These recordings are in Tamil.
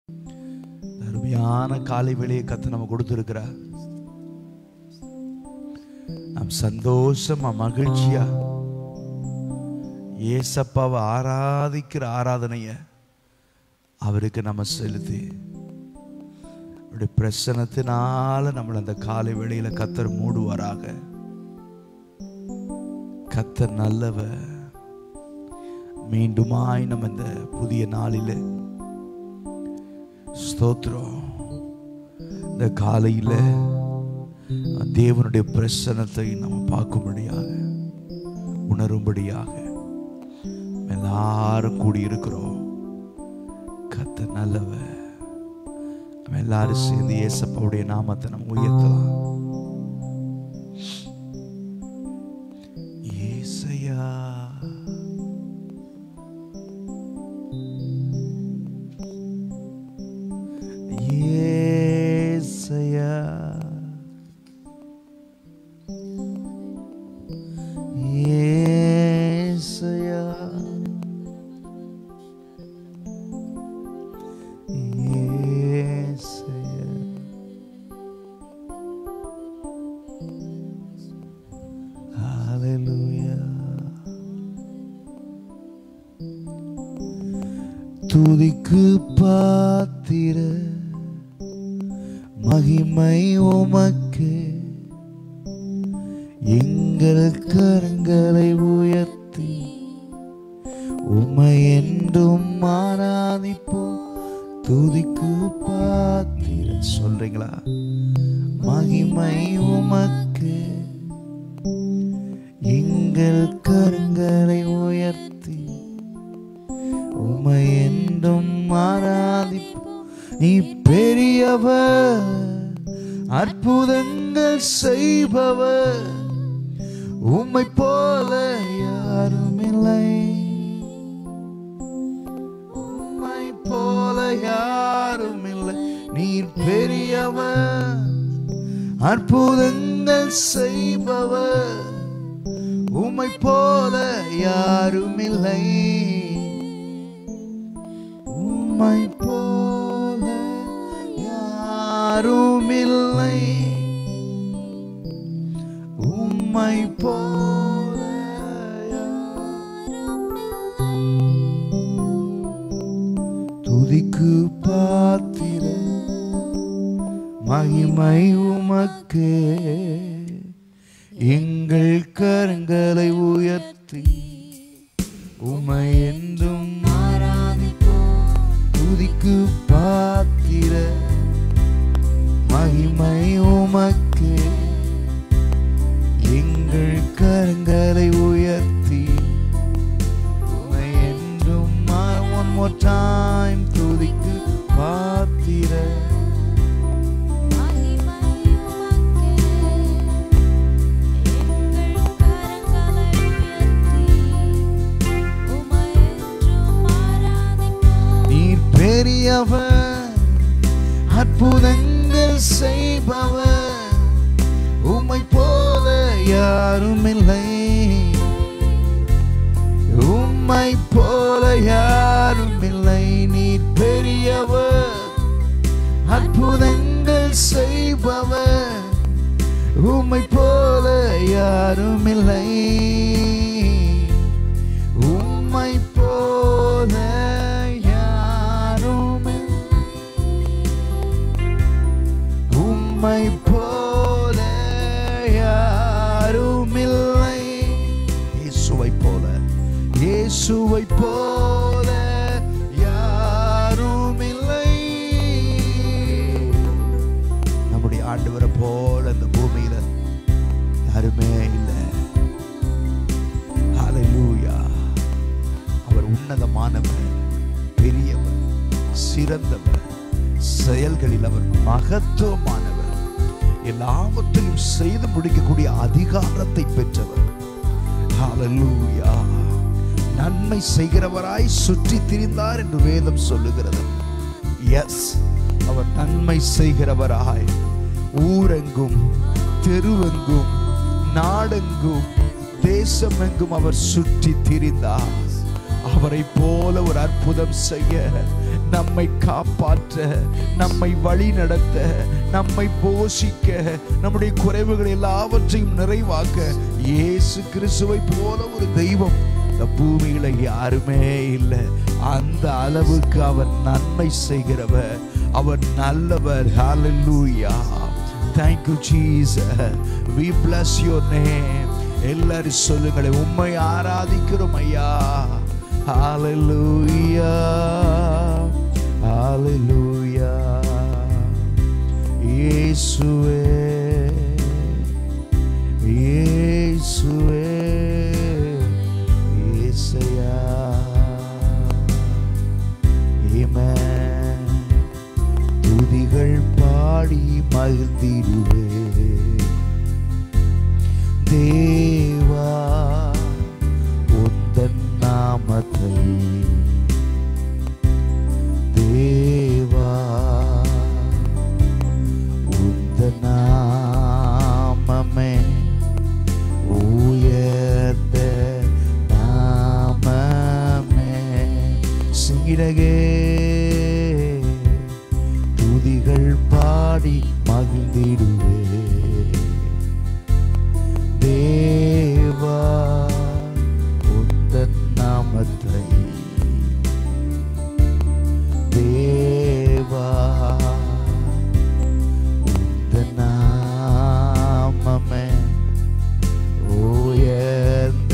அருமையான காலை வேளையை கத்து நம்ம கொடுத்திருக்கிறார் நாம் சந்தோஷமா மகிழ்ச்சியா ஏசப்பாவை ஆராதிக்கிற ஆராதனைய அவருக்கு நம்ம செலுத்தி அவருடைய பிரசனத்தினால நம்மளை அந்த காலை வேளையில கத்தர் மூடுவாராக கத்தர் நல்லவர் மீண்டுமாய் நம்ம இந்த புதிய நாளில் ஸ்தோத்திரம் இந்த காலையில் தேவனுடைய பிரசனத்தை நம்ம பார்க்கும்படியாக உணரும்படியாக எல்லாரும் கூடி இருக்கிறோம் கத்த நல்லவர் நம்ம எல்லாரும் சேர்ந்து ஏசப்பாவுடைய நாமத்தை நம்ம உயர்த்தலாம் ஏசையா ஏசையா ஏசையா ஏசையா Hallelujah. துதிக்கு பாத்திர மகிமை உமக்கு எங்கள் கரங்களை உயர்த்தி உமை என்றும் ஆராதிப்போம் துதிக்கு பாத்திர சொல்றீங்களா மகிமை உமக்கு எங்கள் கரங்களை உயர்த்தி உமை என்றும் ஆராதிப்போம் நீ பெரியவர் அற்புதங்கள் செய்பவர் உம்மை போல யாரும் இல்லை உம்மை போல யாரும் இல்லை நீர் பெரியவர் அற்புதங்கள் செய்பவர் உம்மை போல யாரும் இல்லை உம்மை போல யாரும் இல்லை உம்மை போல துதிக்கு பாத்திர மகிமை உமக்கு எங்கள் கரங்களை உயர்த்தி உமை என்றும் ஆராதிப்போம் துதிக்கு பாத்திர மகிமை உமக்கு எங்கள் கரங்களை உயர்த்தி உமை என்றும் ஒன் மோர் டைம் துதிக்கு பாத்திர நீர் பெரியவர் அற்புதங்கள் செய்பவர் உம்மை போல யாரும் இல்லை உம்மை போல யாரும் இல்லை நீர் பெரியவர் அற்புதங்கள் செய்பவர் உம்மை போல யாரும் இல்லை உம்மை போல யாரும் இல்லை. உம்மை போல யாரும் இல்லை இயேசுவை போல இயேசுவை போல யாரும் இல்லை நம்முடைய ஆண்டவரை போல இந்த பூமியில யாருமே இல்லை ஹalleluya அவர் உன்னதமானவர் பெரியவர் சிறந்தவர் செயல்களில் அவர் மகத்துவமானவர் எல்லாவற்றையும் செய்து முடிக்கக்கூடிய அதிகாரத்தை பெற்றவர் ஹalleluya நன்மை செய்கிறவராய் சுற்றி திரிந்தார் என்று வேதம் சொல்லுகிறது எஸ் அவர் நன்மை செய்கிறவராய் ஊரெங்கும் தெருவெங்கும் நாடெங்கும் தேசமெங்கும் அவர் சுற்றி திரிந்தார் அவரை போல ஒரு அற்புதம் செய்ய நம்மை காப்பாற்ற நம்மை வழி நடத்த நம்மை போஷிக்க நம்முடைய குறைவுகள் எல்லாவற்றையும் நிறைவாக்க இயேசு கிறிஸ்துவை போல ஒரு தெய்வம் இந்த பூமியில யாருமே இல்லை அந்த அளவுக்கு அவர் நன்மை செய்கிறவர் அவர் நல்லவர் ஹalleluya thank you jesus we bless your name எல்லாரும் சொல்லுங்களேன் உம்மை ஆராதிக்கிறோம் ஐயா ஹalleluya ஹalleluya இயேசுவே இயேசுவே இயேசையா Amen. துதிகள் பாடி மகிழ்ந்திடுவே தேவா உந்தன் நாமத்தை தேவா உந்தன் நாமமே உயர்ந்த நாமமே சிங்கிடகே துதிகள் பாடி மகிழ்ந்திடுவே தேவா உந்தன் நாமத்தை தேவா உந்தன் நாமமே உயர்ந்த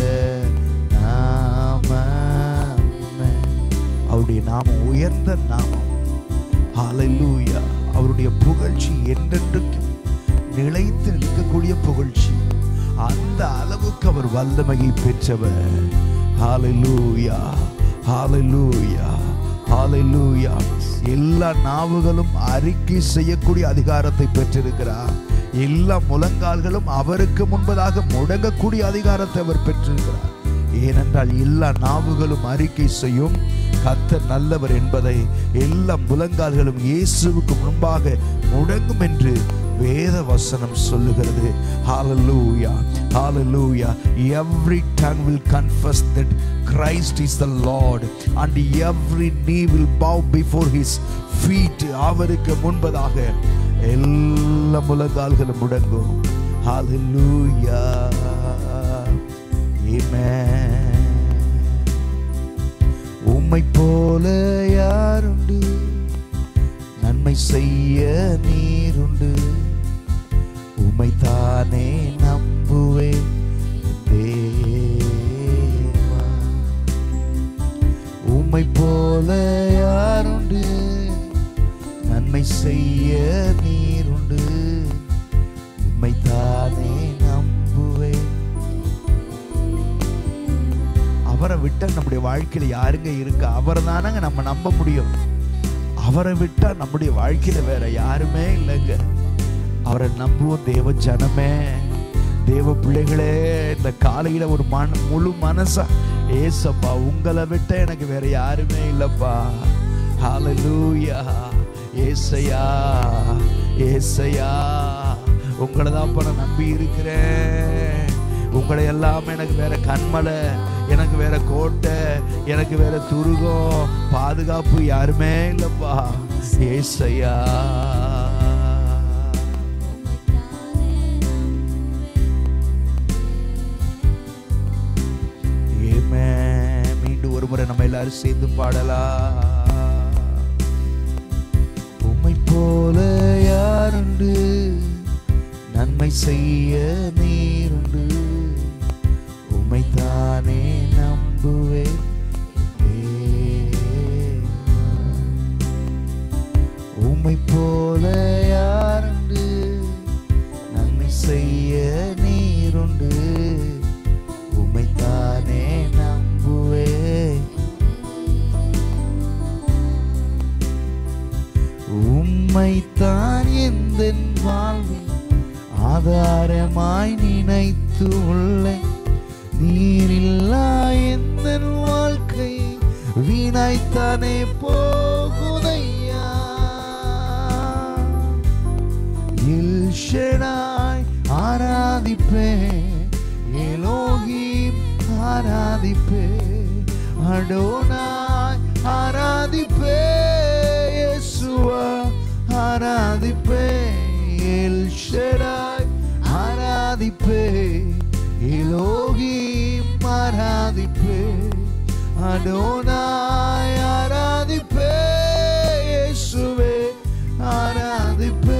நாமமே அவருடைய நாமம் உயர்ந்த நாமம் ஹalleluya அவருடைய புகழ்ச்சி என்றென்றைக்கும் நிலைத்து நிற்கக்கூடிய புகழ்ச்சி அந்த அளவுக்கு அவர் வல்லமையை பெற்றவர் ஹalleluya ஹalleluya ஹalleluya எல்லா நாவுகளும் அறிக்கை செய்யக்கூடிய அதிகாரத்தை பெற்றிருக்கிறார் எல்லா முழங்கால்களும் அவருக்கு முன்பதாக முடங்கக்கூடிய அதிகாரத்தை அவர் பெற்றிருக்கிறார் ஏனென்றால் எல்லா நாவுகளும் அறிக்கை செய்யும் கர்த்தர் நல்லவர் என்பதை எல்லா முழங்கால்களும் இயேசுவுக்கு முன்பாக முடங்கும் என்று வேத வசனம் சொல்லுகிறது hallelujah hallelujah every tongue will confess that Christ is the Lord and every knee will bow before his feet அவருக்கு முன்பதாக எல்லா முழங்கால்களும் முடங்கும் hallelujah amen உம்மை போல யாருண்டு நன்மை செய்ய நீருண்டு உம்மை தானே நம்புவேன் தேவா உம்மை போல யாருண்டு நன்மை செய்ய நீருண்டு உம்மை தானே நம்புவேன் அவரை விட்டா நம்முடைய வாழ்க்கையில யாருங்க இருக்கு அவரை தானங்க நம்ம நம்ப முடியும் அவரை விட்டா நம்முடைய வாழ்க்கையில வேற யாருமே இல்லைங்க அவரை நம்புவோம் தேவ ஜனமே தேவ பிள்ளைகளே இந்த காலையில ஒரு மன முழு மனசா ஏசப்பா உங்களை விட்ட எனக்கு வேற யாருமே இல்லப்பா ஹalleluya ஏசையா ஏசையா உங்களை தான் நான் நம்பி இருக்கிறேன் உங்களை எல்லாம் எனக்கு வேற கண்மலை எனக்கு வேற கோட்டை எனக்கு வேற துருகம் பாதுகாப்பு யாருமே இல்லப்பா ஏசையா Amen. மீண்டும் ஒரு முறை நம்ம எல்லாரும் சேர்ந்து பாடலாம் உம்மை போல யாருண்டு நன்மை செய்ய நீருண்டு உம்மை தானே நம்புவேன் தேவா. உம்மை போல யாருண்டு நன்மை செய்ய நீருண்டு உம்மை தானே நம்புவேன் உம்மைத்தான் எந்த வாழ்வில் ஆதாரமாய் நினைத்து உள்ளேன் நீரில்லா எந்த வாழ்க்கை வீணாய்த்தானே போகுதையா இல்ஷடாய் ஆராதிப்பேன் எலோகீம் ஆராதிப்பேன் அடோனாய் ஆராதிப்பே இயேசுவா ஆராதிப்பே எல் ஷடாய் ஆராதிப்பே எலோகிம் ஆராதிப்பே அடோனாய் ஆராதிப்பே இயேசுவே ஆராதிப்பே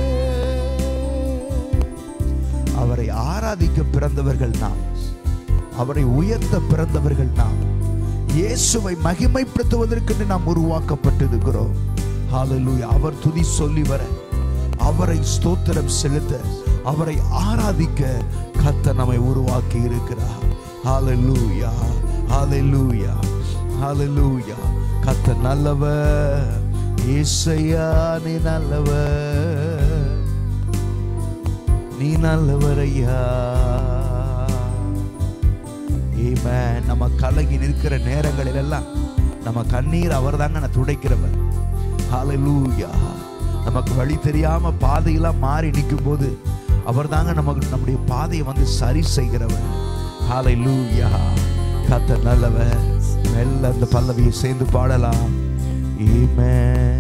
அவரை ஆராதிக்க பிறந்தவர்கள் நாம் அவரை உயர்த்த பிறந்தவர்கள் நாம் இயேசுவை மகிமைப்படுத்துவதற்கு நாம் உருவாக்கப்பட்டிருக்கிறோம் ஹalleluya அவர் துதி சொல்லி வர அவரை ஸ்தோத்திரம் செலுத்த அவரை ஆராதிக்க கர்த்தர் நம்மை உருவாக்கி இருக்கிறார் ஹalleluya ஹalleluya ஹalleluya கர்த்தர் நல்லவர் இயேசையா நீ நல்லவர் நீ நல்லவரையா Amen. நம்ம கலங்கி நிற்கிற நேரங்களில் எல்லாம் நம்ம கண்ணீர் அவர் தாங்க நான் துடைக்கிறவர் ஹalleluya நமக்கு வழி தெரியாம பாதையெல்லாம் மாறி நிற்கும் போது அவர் தாங்க நமக்கு நம்முடைய பாதையை வந்து சரி செய்கிறவர் ஹalleluya கர்த்தர் நல்லவர் மெல்ல அந்த பல்லவியை சேர்ந்து பாடலாம் Amen.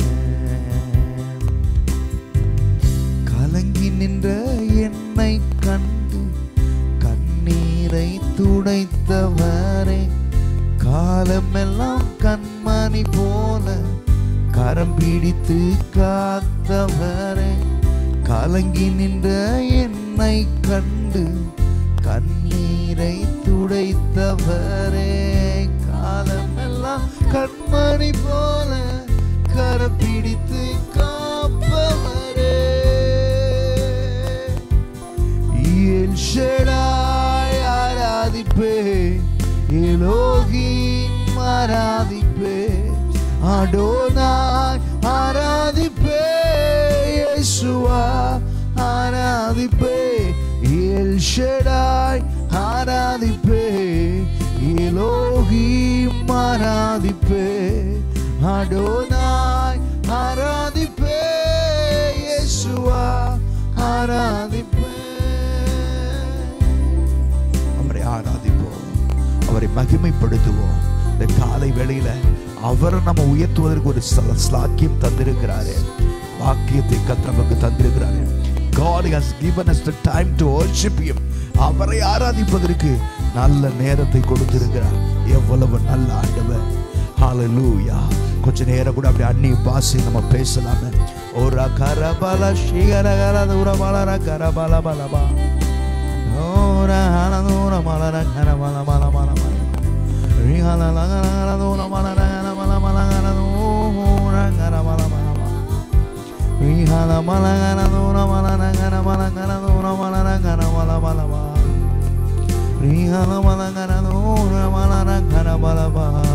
கலங்கி நின்ற என்னை கண்டு கண்ணீரை துடைத்தவரே காலமெல்லாம் கண்மணி போல கரம் பிடித்து காத்தவரே கலங்கி நின்ற என்னை கண்டு கண்ணீரை துடைத்தவரே காலமெல்லாம் கண்மணி போல கரம் பிடித்து காப்பவரே எல் ஷடாய் ஆராதிப்பே எலோகிம் ஆராதிப்பே அடோனாய் ஆராதிப்பே இயேசுவா ஆராதிப்பே எல் ஷடாய் ஆராதிப்பே எலோகிம் ஆராதிப்பே அடோனாய் ஆராதிப்பே இயேசுவா ஆராதிப்பே அவரை ஆராதிப்போம் அவரை மகிமைப்படுத்துவோம் இந்த காலை வேளையில அவரை நம்ம உயர்த்துவதற்கு ஒரு ஸ்ல- ஸ்லாக்கியம் தந்திருக்கிறாரு வாக்கியத்தை கத்த நமக்கு தந்திருக்கிறாரு God has given us the time to worship him அவரை ஆராதிப்பதற்கு நல்ல நேரத்தை கொடுத்திருக்கிறார் எவ்வளவு நல்ல ஆண்டவர் ஹalleluya கொஞ்ச நேரம் கூட அப்படி அந்நிய பாசி நம்ம பேசலாமே ஒரு கரபல ஸ்ரீகரகர தூரபல கரபல பலபா Ora hala dura mala ra kara mala mala mala mala. Ri hala la la la dura mala ra kara mala mala kara dura kara mala mala mala. Ri hala mala kara dura mala ra kara mala kara dura mala ra kara mala mala mala. Ri hala mala kara dura mala ra kara mala mala.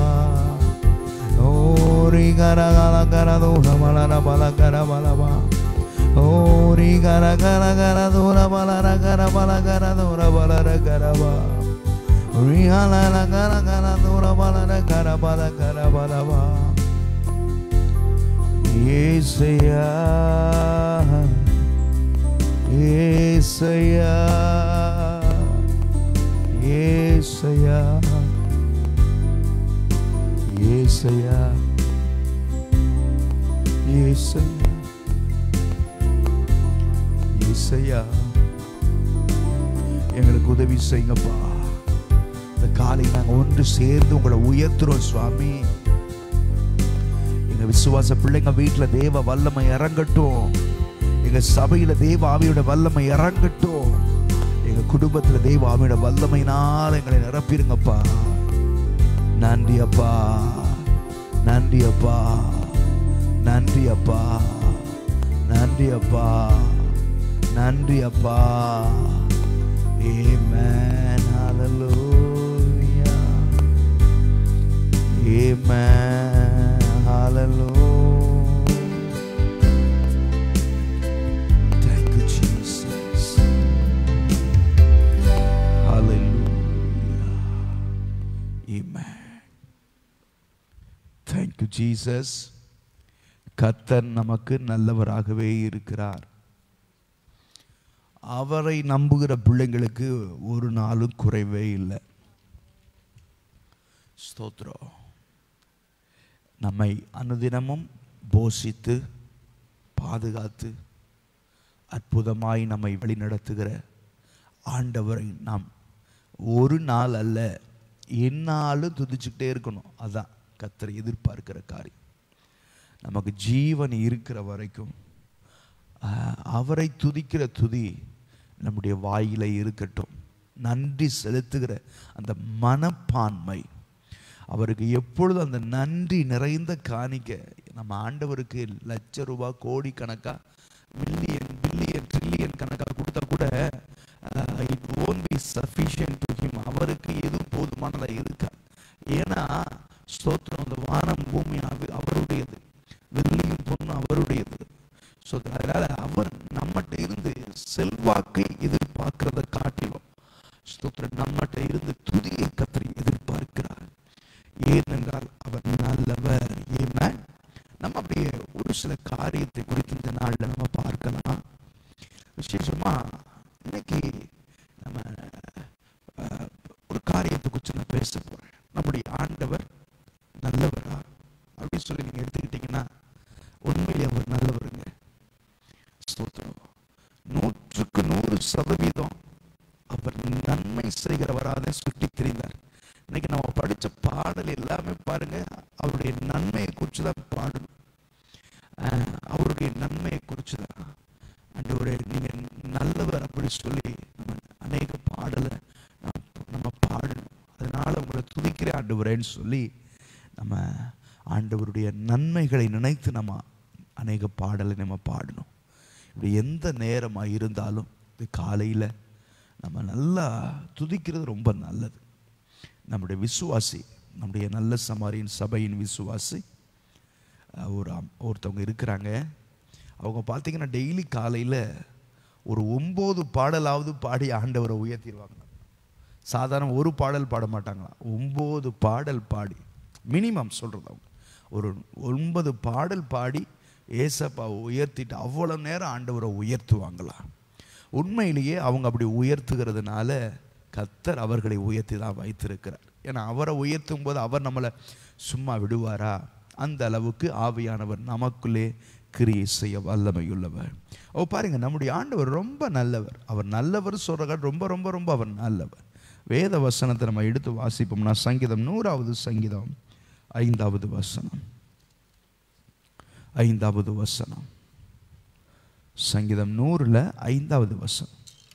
Ori kara kara kara dura mala ra mala kara mala mala. Ori gara gara gara dura bala ra gara bala gara dura bala ra gara ba. Ori hala la gara gara dura bala ra gara bala gara bala ba. Yesaya, Yesaya, Yesaya, Yesaya, Yesaya. இசையா எங்களுக்கு உதவி செய்யுங்கப்பா இந்த காலை நாங்க ஒன்று சேர்ந்து உங்களை உயர்த்துறோம் சுவாமி எங்க விசுவாச பிள்ளைங்க வீட்டுல தேவ வல்லமை இறங்கட்டும் எங்க சபையில தேவ ஆவியோட வல்லமை இறங்கட்டும் எங்க குடும்பத்துல தேவ ஆவியோட வல்லமையினால் எங்களை நிரப்பிருங்கப்பா நன்றி அப்பா நன்றி அப்பா நன்றி அப்பா நன்றி அப்பா நன்றி அப்பா Amen. Hallelujah. Amen. Hallelujah. Thank you, Jesus. Hallelujah. Amen. Thank you, Jesus. கர்த்தர் நமக்கு நல்லவராகவே இருக்கிறார் அவரை நம்புகிற பிள்ளைங்களுக்கு ஒரு நாளும் குறைவே இல்லை ஸ்தோத்திரம் நம்மை அனுதினமும் போஷித்து பாதுகாத்து அற்புதமாய் நம்மை வழிநடத்துகிற ஆண்டவரை நாம் ஒரு நாள் அல்ல எந்நாளும் துதிச்சுக்கிட்டே இருக்கணும் அதான் கத்தரை எதிர்பார்க்கிற காரியம் நமக்கு ஜீவன் இருக்கிற வரைக்கும் ஆஹ், அவரை துதிக்கிற துதி நம்முடைய வாயில இருக்கட்டும் நன்றி செலுத்துகிற அந்த மனப்பான்மை அவருக்கு எப்பொழுதும் அந்த நன்றி நிறைந்த காணிக்க நம்ம ஆண்டவருக்கு லட்ச ரூபாய் கோடி கணக்கா மில்லியன் பில்லியன் ட்ரில்லியன் கணக்கா கொடுத்தா கூட it won't be sufficient to him அவருக்கு எதுவும் போதுமானதாக இருக்கா ஏன்னா ஸ்தோத்திரம் அந்த வானம் பூமி அவ- அவருடையது வெள்ளியும் பொண்ணும் அவருடையது ஸோ அதனால அவர் நம்மகிட்ட இருந்து செல்வாக்கை எதிர்பார்க்கிறத காட்டிலும் ஸ்தோத்திரம் நம்மகிட்ட இருந்து துதியை கத்தரி எதிர்பார்க்கிறார் ஏனென்றால் அவர் நல்லவர் ஏன்னா நம்ம அப்படியே ஒரு சில காரியத்தை குறித்து இந்த நாளில் நம்ம பார்க்கலாம் விசேஷமா இன்னைக்கு நம்ம அஹ், ஒரு காரியத்தை குறித்து நான் பேச போறேன் நம்முடைய ஆண்டவர் நல்லவரா அப்படின்னு சொல்லி நீங்க எடுத்துக்கிட்டீங்கன்னா உண்மையிலே அவர் நல்லவருங்க ஸ்தோத்திரம் நூற்றுக்கு நூறு சதவீதம் அவர் நன்மை செய்கிறவராக சுட்டி திரிந்தார் இன்னைக்கு நம்ம படிச்ச பாடல் எல்லாமே பாருங்க அவருடைய நன்மையை குறித்து தான் பாடணும் ஆஹ் அவருடைய நன்மையை குறித்து தான் ஆண்டவரே நீங்க நல்லவர் அப்படி சொல்லி நம்ம அநேக பாடலை நம்ம நம்ம பாடணும் அதனால உங்களை துதிக்கிற ஆண்டவரேன்னு சொல்லி நம்ம ஆண்டவருடைய நன்மைகளை நினைத்து நம்ம அநேக பாடலை நம்ம பாடணும் இப்படி எந்த நேரமாக இருந்தாலும் இது காலையில் நம்ம நல்லா துதிக்கிறது ரொம்ப நல்லது நம்முடைய விசுவாசி நம்முடைய நல்ல சமாரியின் சபையின் விசுவாசி அஹ், ஒரு அம்- ஒருத்தவங்க இருக்கிறாங்க அவங்க பார்த்தீங்கன்னா டெய்லி காலையில் ஒரு ஒம்பது பாடலாவது பாடி ஆண்டவரை உயர்த்திடுவாங்க சாதாரண ஒரு பாடல் பாட மாட்டாங்களாம் ஒம்பது பாடல் பாடி மினிமம் சொல்கிறது அவங்க ஒரு ஒன்பது பாடல் பாடி ஏசப்பாவை உயர்த்திட்டு அவ்வளோ நேரம் ஆண்டவரை உயர்த்துவாங்களாம் உண்மையிலேயே அவங்க அப்படி உயர்த்துகிறதுனால கத்தர் அவர்களை உயர்த்தி தான் வைத்திருக்கிறார் ஏன்னா அவரை உயர்த்தும் போது அவர் நம்மளை சும்மா விடுவாரா அந்த அளவுக்கு ஆவியானவர் நமக்குள்ளே கிரியை செய்ய வல்லமையுள்ளவர் ஓ பாருங்க நம்முடைய ஆண்டவர் ரொம்ப நல்லவர் அவர் நல்லவர் சொல்றாங்க ரொம்ப ரொம்ப ரொம்ப அவர் நல்லவர் வேத வசனத்தை நம்ம எடுத்து வாசிப்போம்னா சங்கீதம் நூறாவது சங்கீதம் ஐந்தாவது வசனம் ஐந்தாவது வசனம் சங்கீதம் நூறுல ஐந்தாவது வசனம்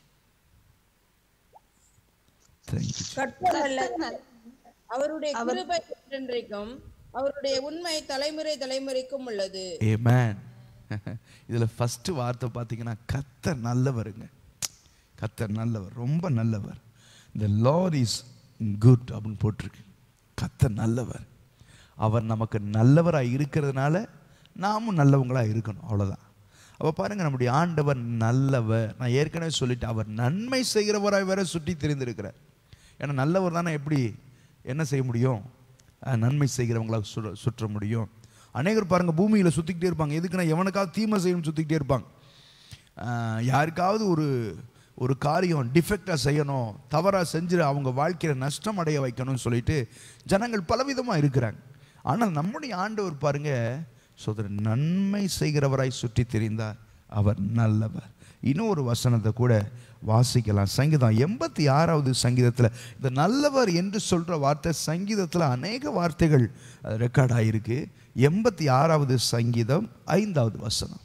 Thank you. கர்த்தர் நல்லவர். அவருடைய கிருபை என்றென்றைக்கும் அவருடைய உண்மை தலைமுறை தலைமுறைக்கும் உள்ளது Amen. இதுல ஃபர்ஸ்ட் வார்த்தை பார்த்தீங்கன்னா கத்தர் நல்லவருங்க கத்தர் நல்லவர் ரொம்ப நல்லவர் இந்த லார்ட் இஸ் குட் அப்படின்னு போட்டிருக்கு கத்தர் நல்லவர் அவர் நமக்கு நல்லவராக இருக்கிறதுனால நாமும் நல்லவங்களாக இருக்கணும் அவ்வளோதான் அப்போ பாருங்க நம்முடைய ஆண்டவர் நல்லவர் நான் ஏற்கனவே சொல்லிட்டேன் அவர் நன்மை செய்கிறவராய் வேற சுற்றி தெரிந்திருக்கிறார் ஏன்னா நல்லவர் தானே எப்படி என்ன செய்ய முடியும் அஹ், நன்மை செய்கிறவங்களாக சுற்ற சுற்ற முடியும் அநேகர் பாருங்க பூமியில் சுற்றிக்கிட்டே இருப்பாங்க எதுக்குன்னா எவனுக்காவது தீமை செய்யணும்னு சுற்றிக்கிட்டே இருப்பாங்க ஆஹ் யாருக்காவது ஒரு ஒரு காரியம் டிஃபெக்டாக செய்யணும் தவறாக செஞ்சு அவங்க வாழ்க்கையில் நஷ்டம் அடைய வைக்கணும்னு சொல்லிட்டு ஜனங்கள் பலவிதமாக இருக்கிறாங்க ஆனால் நம்முடைய ஆண்டவர் பாருங்க சோதர நன்மை செய்கிறவராய் சுற்றி தெரிந்தார் அவர் நல்லவர் இன்னும் ஒரு வசனத்தை கூட வாசிக்கலாம் சங்கீதம் எண்பத்தி ஆறாவது சங்கீதத்தில் இந்த நல்லவர் என்று சொல்கிற வார்த்தை சங்கீதத்தில் அநேக வார்த்தைகள் ரெக்கார்ட் ஆகிருக்கு எண்பத்தி ஆறாவது சங்கீதம் ஐந்தாவது வசனம்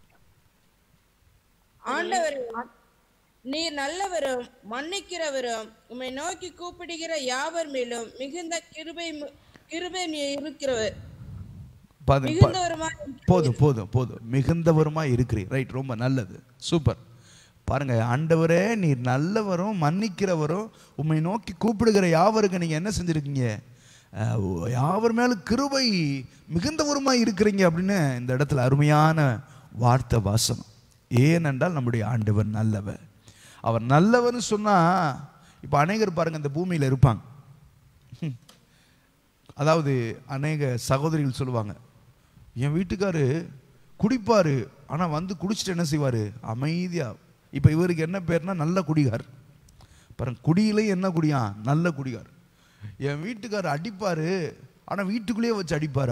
ஆண்டவரே நீர் நல்லவரும் மன்னிக்கிறவரும் உம்மை நோக்கி கூப்பிடுகிற யாவர் மேலும் மிகுந்த கிருபை மு- கிருபை நீர் இருக்கிறவர் பாது- பா- மிகுந்தவருமா போதும் போதும் போதும் மிகுந்தவருமா இருக்கிறீர் ரைட் ரொம்ப நல்லது சூப்பர் பாருங்க ஆண்டவரே நீர் நல்லவரும் மன்னிக்கிறவரும் உம்மை நோக்கி கூப்பிடுகிற யாவருக்கு நீங்க என்ன செஞ்சிருக்கீங்க அஹ், யாவர் மேல கிருபை மிகுந்தவருமா இருக்கிறீங்க அப்படின்னு இந்த இடத்துல அருமையான வார்த்தை வாசனம் ஏனென்றால் நம்முடைய ஆண்டவர் நல்லவர் அவர் நல்லவர்னு சொன்னா இப்போ அநேகர் பாருங்க இந்த பூமியில இருப்பாங்க அதாவது அநேக சகோதரிகள் சொல்லுவாங்க என் வீட்டுக்காரு குடிப்பாரு ஆனா வந்து குடிச்சிட்டு என்ன செய்வாரு அமைதியா இப்ப இவருக்கு என்ன பேர்னா நல்ல குடிகார் பாருங்க குடியிலே என்ன குடியான் நல்ல குடிகார் என் வீட்டுக்காரர் அடிப்பாரு ஆனா வீட்டுக்குள்ளேயே வச்சு அடிப்பாரு அப்படின்னு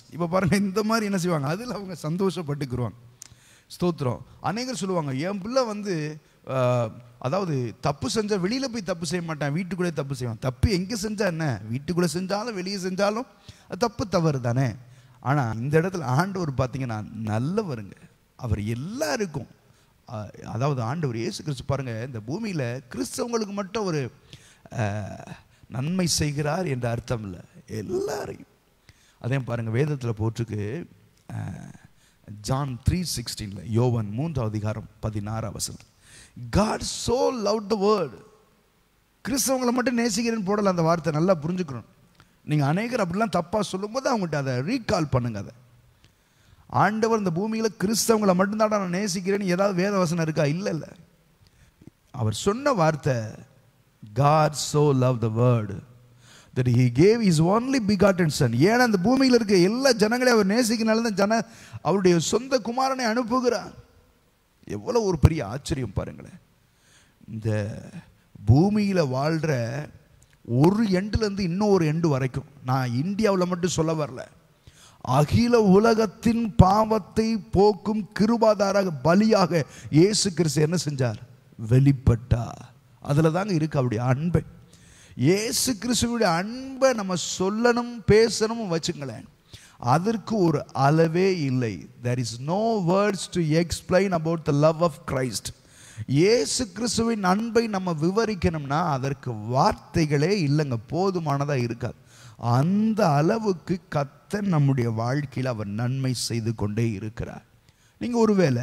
இப்போ பாருங்க இந்த மாதிரி என்ன செய்வாங்க அதில் அவங்க சந்தோஷப்பட்டுக்குருவாங்க ஸ்தோத்திரம் அநேகர் சொல்லுவாங்க என் பிள்ளை வந்து ஆஹ், அதாவது தப்பு செஞ்சா வெளியில போய் தப்பு செய்ய மாட்டான் வீட்டுக்குள்ளே தப்பு செய்வான் தப்பு எங்கே செஞ்சா என்ன வீட்டுக்குள்ளே செஞ்சாலும் வெளியே செஞ்சாலும் அது தப்பு தவறு தானே ஆனால் இந்த இடத்துல ஆண்டவர் பார்த்தீங்கன்னா நல்லவருங்க அவர் எல்லாருக்கும் ஆஹ், அதாவது ஆண்டவர் இயேசு கிறிஸ்து பாருங்க இந்த பூமியில் கிறிஸ்தவங்களுக்கு மட்டும் ஒரு ஆஹ், நன்மை செய்கிறார் என்ற அர்த்தம் இல்லை எல்லாரையும் அதே பாருங்க வேதத்தில் போட்டிருக்கு அஹ், ஜான் த்ரீ சிக்ஸ்டீனில் யோவன் மூன்றாவது அதிகாரம் பதினாறாம் வசனம் God so love the world கிறிஸ்தவங்களை மட்டும் நேசிக்கிறேன்னு போடல அந்த வார்த்தை நல்லா புரிஞ்சுக்கணும் நீங்கள் அநேகர் அப்படிலாம் தப்பாக சொல்லும்போது அவங்ககிட்ட அதை ரீகால் பண்ணுங்க அதை ஆண்டவர் இந்த பூமியில் கிறிஸ்தவங்களை மட்டும்தான் நான் நேசிக்கிறேன்னு ஏதாவது வேத வசனம் இருக்கா இல்லை இல்லை அவர் சொன்ன வார்த்தை God so loved the word that he gave his only begotten son ஏன்னா அந்த பூமியில் இருக்க எல்லா ஜனங்களையும் அவர் நேசிக்கிறனால தான் ஜன அவருடைய சொந்த குமாரனை அனுப்புகிறார் எவ்வளவு ஒரு பெரிய ஆச்சரியம் பாருங்களேன் இந்த பூமியில் வாழ்கிற ஒரு எண்டுலேருந்து இன்னொரு எண்டு வரைக்கும் நான் இந்தியாவில் மட்டும் சொல்ல வரல அகில உலகத்தின் பாவத்தை போக்கும் கிருபாதாராக பலியாக இயேசு கிறிஸ்து என்ன செஞ்சார் வெளிப்பட்டார் அதில் தாங்க இருக்கு அவருடைய அன்பை இயேசு கிறிஸ்துவுடைய அன்பை நம்ம சொல்லணும் பேசணும் வச்சுங்களேன் அதற்கு ஒரு அளவே இல்லை there is no words to explain about the love of Christ இயேசு கிறிஸ்துவின் அன்பை நம்ம விவரிக்கணும்னா அதற்கு வார்த்தைகளே இல்லைங்க போதுமானதாக இருக்காது அந்த அளவுக்கு கத்தர் நம்முடைய வாழ்க்கையில் அவர் நன்மை செய்து கொண்டே இருக்கிறார் நீங்கள் ஒருவேளை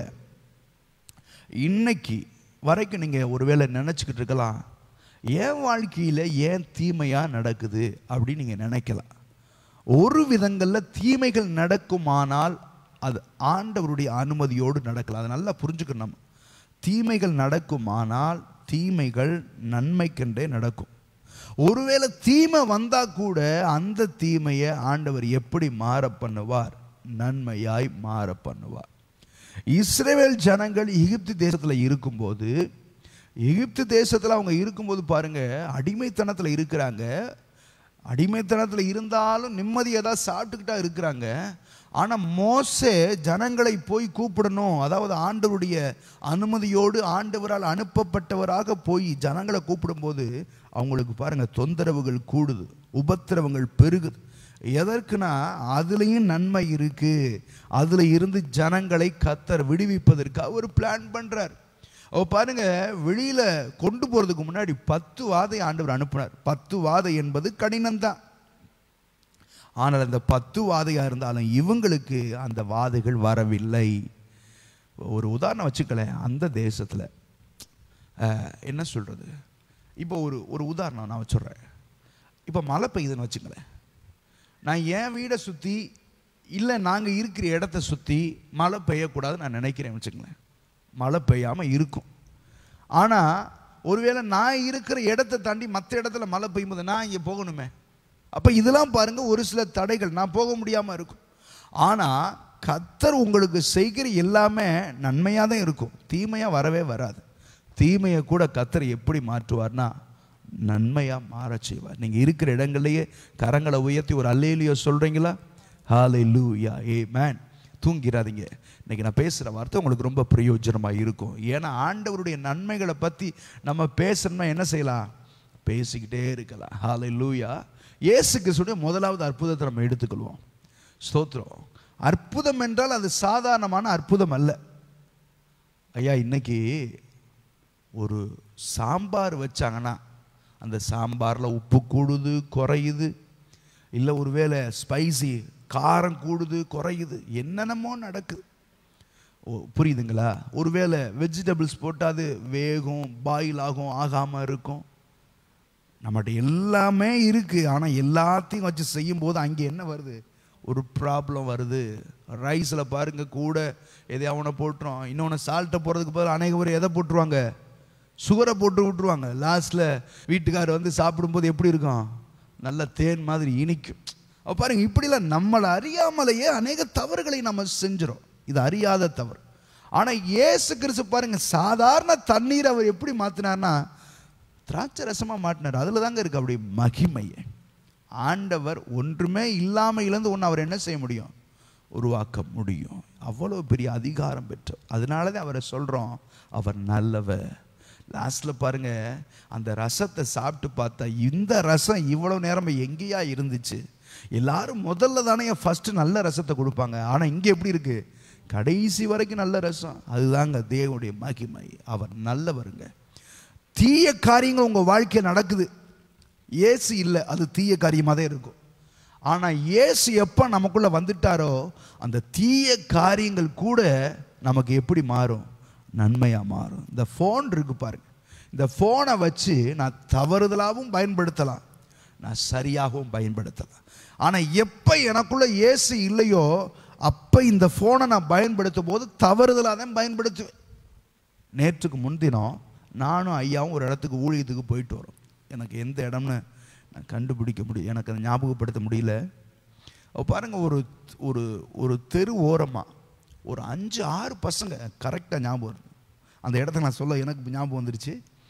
இன்னைக்கு வரைக்கும் நீங்கள் ஒருவேளை நினச்சிக்கிட்டு இருக்கலாம் என் வாழ்க்கையில் ஏன் தீமையாக நடக்குது அப்படின்னு நீங்கள் நினைக்கலாம் ஒரு விதங்களில் தீமைகள் நடக்குமானால் அது ஆண்டவருடைய அனுமதியோடு நடக்கலாம் அதை நல்லா புரிஞ்சுக்கணும் நம்ம தீமைகள் நடக்குமானால் தீமைகள் நன்மைக்கென்றே நடக்கும் ஒருவேளை தீமை வந்தா கூட அந்த தீமையை ஆண்டவர் எப்படி மாற பண்ணுவார் நன்மையாய் மாற பண்ணுவார் இஸ்ரேல் ஜனங்கள் எகிப்து தேசத்தில் இருக்கும்போது எகிப்து தேசத்தில் அவங்க இருக்கும்போது பாருங்க அடிமைத்தனத்தில் இருக்கிறாங்க அடிமைத்தனத்தில் இருந்தாலும் நிம்மதியாக தான் சாப்பிட்டுக்கிட்டா இருக்கிறாங்க ஆனால் மோசே ஜனங்களை போய் கூப்பிடணும் அதாவது ஆண்டவருடைய அனுமதியோடு ஆண்டவரால் அனுப்பப்பட்டவராக போய் ஜனங்களை கூப்பிடும்போது அவங்களுக்கு பாருங்க தொந்தரவுகள் கூடுது உபத்திரவங்கள் பெருகுது எதற்குனா அதுலேயும் நன்மை இருக்கு அதில் இருந்து ஜனங்களை கத்தர் விடுவிப்பதற்காக ஒரு பிளான் பண்றார் அவ பாருங்க வெளியில கொண்டு போறதுக்கு முன்னாடி பத்து வாதை ஆண்டவர் அனுப்புனார் பத்து வாதை என்பது கடினம்தான் ஆனால் அந்த பத்து வாதையா இருந்தாலும் இவங்களுக்கு அந்த வாதைகள் வரவில்லை ஒரு உதாரணம் வச்சுக்கலேன் அந்த தேசத்துல அஹ், என்ன சொல்றது இப்போ ஒரு ஒரு உதாரணம் நான் வச்சுடுறேன் இப்போ மழை பெய்யுதுன்னு வச்சுங்களேன் நான் என் வீடை சுற்றி இல்லை நாங்கள் இருக்கிற இடத்த சுற்றி மழை பெய்யக்கூடாதுன்னு நான் நினைக்கிறேன் வச்சுங்களேன் மழை பெய்யாமல் இருக்கும் ஆனால் ஒருவேளை நான் இருக்கிற இடத்த தாண்டி மற்ற இடத்துல மழை பெய்யும்போது நான் இங்கே போகணுமே அப்போ இதெல்லாம் பாருங்க ஒரு சில தடைகள் நான் போக முடியாமல் இருக்கும் ஆனால் கத்தர் உங்களுக்கு செய்கிற எல்லாமே நன்மையாக தான் இருக்கும் தீமையாக வரவே வராது தீமையை கூட கத்தர் எப்படி மாற்றுவார்னா நன்மையாக மாறச் செய்வார் நீங்கள் இருக்கிற இடங்கள்லையே கரங்களை உயர்த்தி ஒரு அல்லேலியோ சொல்கிறீங்களா ஹாலை லூயா ஏ மேன் தூங்கிடாதீங்க இன்னைக்கு நான் பேசுகிற வார்த்தை உங்களுக்கு ரொம்ப பிரயோஜனமாக இருக்கும் ஏன்னா ஆண்டவருடைய நன்மைகளை பற்றி நம்ம பேசணும்னா என்ன செய்யலாம் பேசிக்கிட்டே இருக்கலாம் ஹாலை லூயா இயேசு கிறிஸ்துடைய முதலாவது அற்புதத்தை நம்ம எடுத்துக்கொள்வோம் ஸ்தோத்திரம் அற்புதம் என்றால் அது சாதாரணமான அற்புதம் அல்ல ஐயா இன்னைக்கு ஒரு சாம்பார் வச்சாங்கன்னா அந்த சாம்பாரில் உப்பு கூடுது குறையுது இல்லை ஒருவேளை ஸ்பைசி காரம் கூடுது குறையுது என்னென்னமோ நடக்குது ஓ புரியுதுங்களா ஒருவேளை வெஜிடபிள்ஸ் போட்டால் அது வேகும் பாயில் ஆகும் ஆகாமல் இருக்கும் நம்மகிட்ட எல்லாமே இருக்குது ஆனால் எல்லாத்தையும் வச்சு செய்யும்போது அங்கே என்ன வருது ஒரு ப்ராப்ளம் வருது ரைஸில் பாருங்க கூட எதையா ஒன்று போட்டுரும் இன்னொன்று சால்ட்டை போடுறதுக்கு பதில் அநேக பேர் எதை போட்டுருவாங்க சுகரை போட்டு விட்டுருவாங்க லாஸ்ட்டில் வீட்டுக்காரர் வந்து சாப்பிடும்போது எப்படி இருக்கும் நல்ல தேன் மாதிரி இனிக்கும் அப்ப பாருங்க இப்படிலாம் நம்மளை அறியாமலேயே அநேக தவறுகளை நம்ம செஞ்சிடும் இது அறியாத தவறு ஆனால் இயேசு கிறிஸ்து பாருங்க சாதாரண தண்ணீர் அவர் எப்படி மாற்றினார்னா திராட்சை ரசமாக மாட்டினார் அதில் தாங்க இருக்கு அப்படி மகிமையை ஆண்டவர் ஒன்றுமே இல்லாமல் இழந்து ஒன்று அவர் என்ன செய்ய முடியும் உருவாக்க முடியும் அவ்வளோ பெரிய அதிகாரம் பெற்ற அதனால தான் அவரை சொல்கிறோம் அவர் நல்லவர் லாஸ்ட்டில் பாருங்க அந்த ரசத்தை சாப்பிட்டு பார்த்தா இந்த ரசம் இவ்வளோ நேரம் எங்கேயா இருந்துச்சு எல்லாரும் முதல்ல தானே ஃபஸ்ட்டு நல்ல ரசத்தை கொடுப்பாங்க ஆனால் இங்கே எப்படி இருக்கு கடைசி வரைக்கும் நல்ல ரசம் அதுதாங்க தேவனுடைய மகிமை அவர் நல்லவருங்க தீய காரியங்கள் உங்கள் வாழ்க்கையில் நடக்குது ஏசு இல்லை அது தீய காரியமாக தான் இருக்கும் ஆனால் இயேசு எப்போ நமக்குள்ளே வந்துட்டாரோ அந்த தீய காரியங்கள் கூட நமக்கு எப்படி மாறும் நன்மையாக மாறும் இந்த ஃபோன் இருக்கு பாருங்க இந்த ஃபோனை வச்சு நான் தவறுதலாகவும் பயன்படுத்தலாம் நான் சரியாகவும் பயன்படுத்தலாம் ஆனால் எப்போ எனக்குள்ள இயேசு இல்லையோ அப்போ இந்த ஃபோனை நான் பயன்படுத்தும் போது தவறுதலாக தான் பயன்படுத்துவேன் நேற்றுக்கு முன்தினம் நானும் ஐயாவும் ஒரு இடத்துக்கு ஊழியத்துக்கு போயிட்டு வரோம் எனக்கு எந்த இடம்னு நான் கண்டுபிடிக்க முடியும் எனக்கு அதை ஞாபகப்படுத்த முடியல அப்ப பாருங்க ஒரு ஒரு ஒரு தெரு ஓரமாக ஒரு அஞ்சு ஆறு பசங்க கரெக்டாக ஞாபகம் இருக்கு அந்த இடத்த நான் சொல்ல எனக்கு ஞாபகம் வந்துருச்சு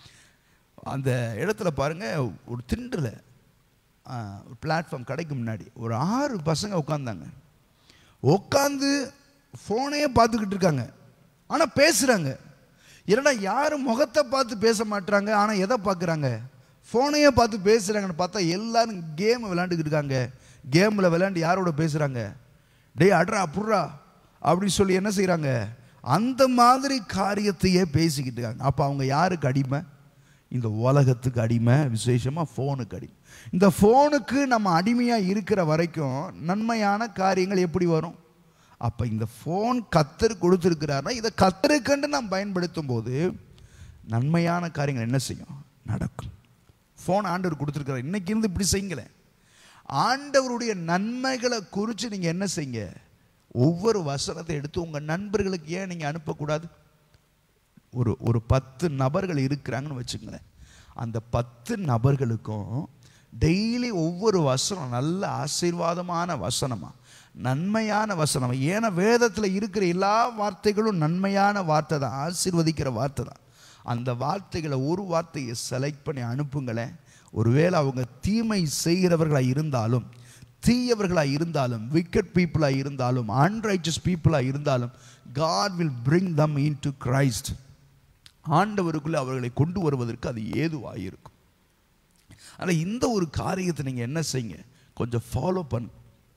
அந்த இடத்துல பாருங்க ஒரு திண்டில் பிளாட்ஃபார்ம் கடைக்கு முன்னாடி ஒரு ஆறு பசங்க உட்காந்தாங்க உட்காந்து ஃபோனே பார்த்துக்கிட்டு இருக்காங்க ஆனால் பேசுகிறாங்க என்னடா யாரும் முகத்தை பார்த்து பேச மாட்றாங்க ஆனால் எதை பார்க்குறாங்க ஃபோனையே பார்த்து பேசுகிறாங்கன்னு பார்த்தா எல்லாரும் கேம் விளையாண்டுக்கிட்டு இருக்காங்க கேமில் விளையாண்டு யாரோட பேசுகிறாங்க டேய் அட்ரா புட்றா அப்படின்னு சொல்லி என்ன செய்கிறாங்க அந்த மாதிரி காரியத்தையே பேசிக்கிட்டு இருக்காங்க அப்போ அவங்க யாருக்கு அடிமை இந்த உலகத்துக்கு அடிமை விசேஷமாக ஃபோனுக்கு அடிமை இந்த ஃபோனுக்கு நம்ம அடிமையாக இருக்கிற வரைக்கும் நன்மையான காரியங்கள் எப்படி வரும் அப்போ இந்த ஃபோன் கத்தர் கொடுத்துருக்கிறாருன்னா இதை கத்தருக்கண்டு நாம் பயன்படுத்தும் போது நன்மையான காரியங்கள் என்ன செய்யும் நடக்கும் ஃபோன் ஆண்டவர் கொடுத்துருக்கிறார் இன்னைக்கு இருந்து இப்படி செய்யுங்களேன் ஆண்டவருடைய நன்மைகளை குறித்து நீங்கள் என்ன செய்யுங்க ஒவ்வொரு வசனத்தை எடுத்து உங்கள் நண்பர்களுக்கு ஏன் நீங்கள் அனுப்பக்கூடாது ஒரு ஒரு பத்து நபர்கள் இருக்கிறாங்கன்னு வச்சுங்களேன் அந்த பத்து நபர்களுக்கும் டெய்லி ஒவ்வொரு வசனம் நல்ல ஆசீர்வாதமான வசனமா நன்மையான வசனம் ஏன்னா வேதத்தில் இருக்கிற எல்லா வார்த்தைகளும் நன்மையான வார்த்தை தான் ஆசீர்வதிக்கிற வார்த்தை தான் அந்த வார்த்தைகளை ஒரு வார்த்தையை செலக்ட் பண்ணி அனுப்புங்களேன் ஒருவேளை அவங்க தீமை செய்கிறவர்களாக இருந்தாலும் தீயவர்களாக இருந்தாலும் wicked பீப்புளாக இருந்தாலும் அன்ரைச்சஸ் பீப்புளாக இருந்தாலும் God will bring them into Christ ஆண்டவருக்குள்ளே அவர்களை கொண்டு வருவதற்கு அது ஏதுவாக இருக்கும் ஆனால் இந்த ஒரு காரியத்தை நீங்கள் என்ன செய்யுங்க கொஞ்சம் ஃபாலோ பண்ணு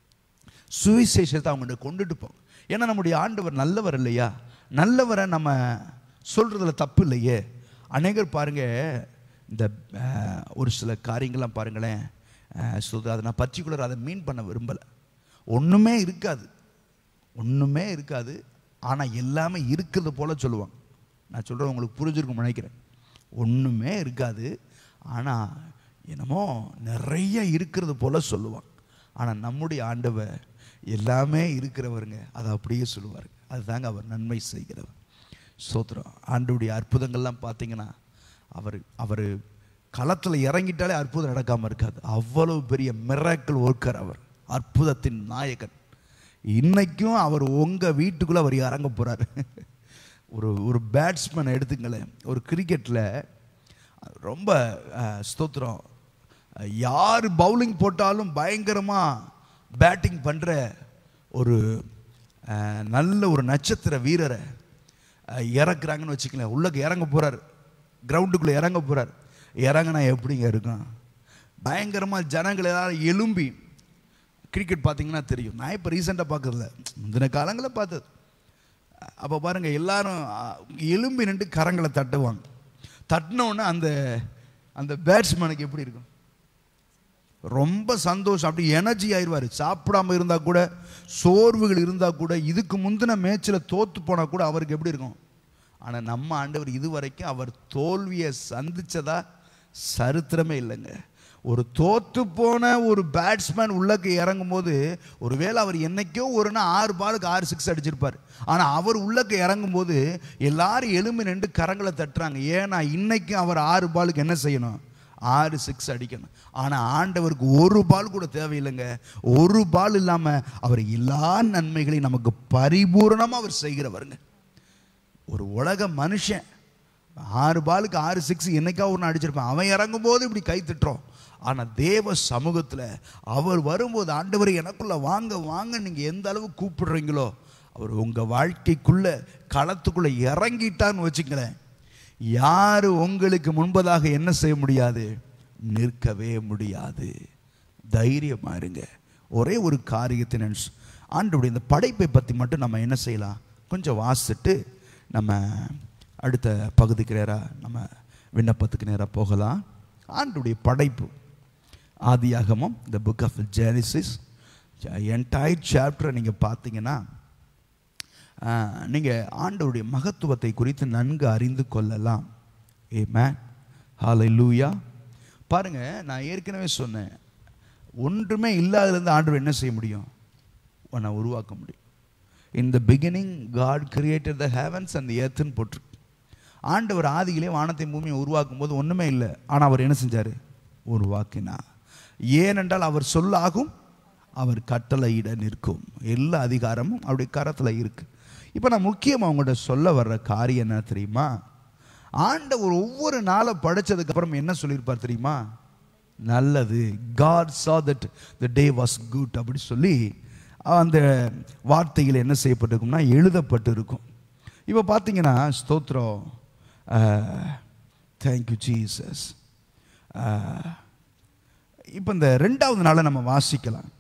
சுவிசேஷத்தை அவங்கள்ட்ட கொண்டுட்டு போங்க ஏன்னா நம்முடைய ஆண்டவர் நல்லவர் இல்லையா நல்லவரை நம்ம சொல்கிறதுல தப்பு இல்லையே அநேகர் பாருங்க இந்த அஹ், ஒரு சில காரியங்கள்லாம் பாருங்களேன் சொல்றது அதை நான் பர்டிகுலர் அதை மீன் பண்ண விரும்பலை ஒன்றுமே இருக்காது ஒன்றுமே இருக்காது ஆனால் எல்லாமே இருக்கிறது போல சொல்லுவாங்க நான் சொல்கிறது உங்களுக்கு புரிஞ்சிருக்கும் நினைக்கிறேன் ஒன்றுமே இருக்காது ஆனால் என்னமோ நிறைய இருக்கிறது போல சொல்லுவாங்க ஆனால் நம்முடைய ஆண்டவர் எல்லாமே இருக்கிறவருங்க அதை அப்படியே சொல்லுவாருங்க அதுதாங்க அவர் நன்மை செய்கிறவர் சோத்திரம் ஆண்டவருடைய அற்புதங்கள்லாம் பார்த்தீங்கன்னா அவர் அவர் களத்தில் இறங்கிட்டாலே அற்புதம் நடக்காமல் இருக்காது அவ்வளவு பெரிய மிராக்கிள் ஒர்க்கர் அவர் அற்புதத்தின் நாயகன் இன்னைக்கும் அவர் உங்கள் வீட்டுக்குள்ளே அவர் இறங்க போகிறார் ஒரு ஒரு பேட்ஸ்மேன் எடுத்துங்களேன் ஒரு கிரிக்கெட்டில் ரொம்ப அஹ், ஸ்தோத்திரம் அஹ், யார் பவுலிங் போட்டாலும் பயங்கரமாக பேட்டிங் பண்ணுற ஒரு அஹ், நல்ல ஒரு நட்சத்திர வீரரை அஹ், இறக்குறாங்கன்னு வச்சுக்கலேன் உள்ளக்கு இறங்க போகிறார் கிரவுண்டுக்குள்ளே இறங்க போகிறார் இறங்கினா எப்படிங்க இருக்கும் பயங்கரமாக ஜனங்கள் எல்லாரும் எலும்பி கிரிக்கெட் பார்த்தீங்கன்னா தெரியும் நான் இப்போ ரீசெண்டாக பார்க்கறதில்ல முந்தின காலங்களில் பார்த்தது அப்போ பாருங்கள் எல்லாரும் அ, எலும்பி நின்று கரங்களை தட்டுவாங்க தட்டின உடனே அந்த அந்த பேட்ஸ்மேனுக்கு எப்படி இருக்கும் ரொம்ப சந்தோஷம் அப்படி எனர்ஜி ஆயிடுவார் சாப்பிடாம இருந்தால் கூட சோர்வுகள் இருந்தால் கூட இதுக்கு முந்தின மேட்ச்சில் தோத்து போனால் கூட அவருக்கு எப்படி இருக்கும் ஆனால் நம்ம ஆண்டவர் இதுவரைக்கும் அவர் தோல்வியை சந்திச்சதா சரித்திரமே இல்லைங்க ஒரு தோத்து போன ஒரு பேட்ஸ்மேன் உள்ளக்கு இறங்கும் போது ஒருவேளை அவர் என்னைக்கோ ஒரு நாள் ஆறு பாலுக்கு ஆறு சிக்ஸ் அடிச்சிருப்பார் ஆனால் அவர் உள்ளக்கு இறங்கும் போது எல்லாரும் எலும்பி நின்று கரங்களை தட்டுறாங்க ஏன்னா இன்னைக்கும் அவர் ஆறு பாலுக்கு என்ன செய்யணும் ஆறு சிக்ஸ் அடிக்கணும் ஆனால் ஆண்டவருக்கு ஒரு பால் கூட தேவையில்லைங்க ஒரு பால் இல்லாமல் அவர் எல்லா நன்மைகளையும் நமக்கு பரிபூரணமாக அவர் செய்கிறவருங்க ஒரு உலக மனுஷன் ஆறு பாலுக்கு ஆறு சிக்ஸ் என்னைக்கா ஒன்று அடிச்சிருப்பான் அவன் இறங்கும் போது இப்படி கை திட்டுறோம் ஆனா தேவ சமூகத்துல அவர் வரும்போது ஆண்டவர் எனக்குள்ள வாங்க வாங்க நீங்க எந்த அளவு கூப்பிடுறீங்களோ அவர் உங்க வாழ்க்கைக்குள்ள களத்துக்குள்ள இறங்கிட்டான்னு வச்சுங்களேன் யாரு உங்களுக்கு முன்பதாக என்ன செய்ய முடியாது நிற்கவே முடியாது தைரியமா இருங்க ஒரே ஒரு காரியத்தை நான் சொ- ஆண்டவருடைய இந்த படைப்பை பற்றி மட்டும் நம்ம என்ன செய்யலாம் கொஞ்சம் வாசிட்டு நம்ம அடுத்த பகுதிக்கு நேராக நம்ம விண்ணப்பத்துக்கு நேராக போகலாம் ஆண்டுடைய படைப்பு ஆதியாகமம் the book of Genesis entire சாப்டரை நீங்கள் பார்த்தீங்கன்னா நீங்கள் ஆண்டவருடைய மகத்துவத்தை குறித்து நன்கு அறிந்து கொள்ளலாம் ஏ மேன் ஹாலை லூயா பாருங்க நான் ஏற்கனவே சொன்னேன் ஒன்றுமே இல்லாததுலேருந்து ஆண்டவர் என்ன செய்ய முடியும் உன்னை உருவாக்க முடியும் in the beginning God created the heavens and எர்த்னு போட்டிருக்கு ஆண்டவர் ஆதியிலே வானத்தையும் பூமியை உருவாக்கும் போது ஒன்றுமே இல்லை ஆனால் அவர் என்ன செஞ்சார் உருவாக்கினார் ஏனென்றால் அவர் சொல்லாகும் அவர் கட்டளையிட நிற்கும் எல்லா அதிகாரமும் அவருடைய கரத்தில் இருக்கு இப்போ நான் முக்கியமாக உங்கள்கிட்ட சொல்ல வர்ற காரியம் என்ன தெரியுமா ஆண்டவர் ஒவ்வொரு நாளை படைச்சதுக்கு அப்புறம் என்ன சொல்லியிருப்பார் தெரியுமா நல்லது God saw that the day was good அப்படி சொல்லி அந்த வார்த்தைகள் என்ன செய்யப்பட்டிருக்கும்னா எழுதப்பட்டு இருக்கும் இப்போ பார்த்தீங்கன்னா ஸ்தோத்திரம் தேங்க்யூ ஜீசஸ் இப்போ இந்த ரெண்டாவது நாளை நம்ம வாசிக்கலாம்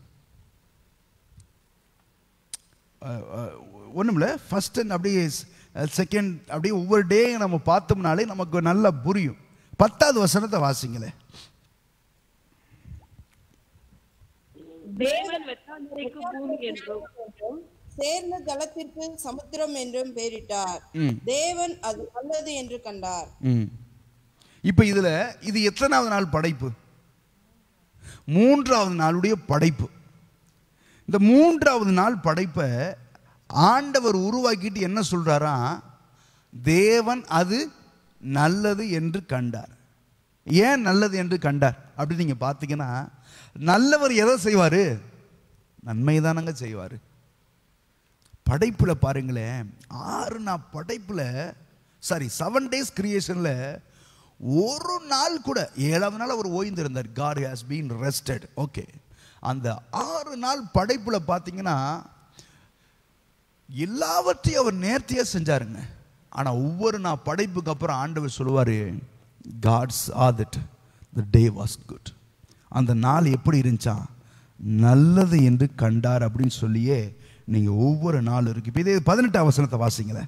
ஒன்றும் இல்லை ஃபஸ்ட் அப்படியே செகண்ட் அப்படியே ஒவ்வொரு டே நம்ம பார்த்தோம்னாலே நமக்கு நல்லா புரியும் பத்தாவது வசனத்தை வாசிங்களேன் தேவன் வெட்டாந்தரைக்கு பூமி என்றும் சேர்ந்த ஜலத்திற்கு சமுத்திரம் என்றும் பெயரிட்டார் ம். தேவன் அது நல்லது என்று கண்டார் ம் இப்போ இதில் இது எத்தனாவது நாள் படைப்பு மூன்றாவது நாளுடைய படைப்பு இந்த மூன்றாவது நாள் படைப்பை ஆண்டவர் உருவாக்கிட்டு என்ன சொல்றாரா தேவன் அது நல்லது என்று கண்டார் ஏன் நல்லது என்று கண்டார் அப்படி நீங்க பார்த்தீங்கன்னா நல்லவர் எதை செய்வார் நன்மை தானங்க செய்வார் படைப்புல பாருங்களேன் ஆறு நாள் படைப்புல சாரி செவன் டேஸ் கிரியேஷன்ல ஒரு நாள் கூட ஏழாவது நாள் அவர் ஓய்ந்திருந்தார் God has been rested okay அந்த ஆறு நாள் படைப்புல பார்த்தீங்கன்னா எல்லாவற்றையும் அவர் நேர்த்தியா செஞ்சாருங்க ஆனா ஒவ்வொரு நாள் படைப்புக்கு அப்புறம் ஆண்டவர் சொல்லுவாரு God's that the day was good அந்த நாள் எப்படி இருந்துச்சா நல்லது என்று கண்டார் அப்படின்னு சொல்லியே நீங்க ஒவ்வொரு நாள் இருக்கு இப்போ இதே பதினெட்டாம் வசனத்தை வாசிங்களேன்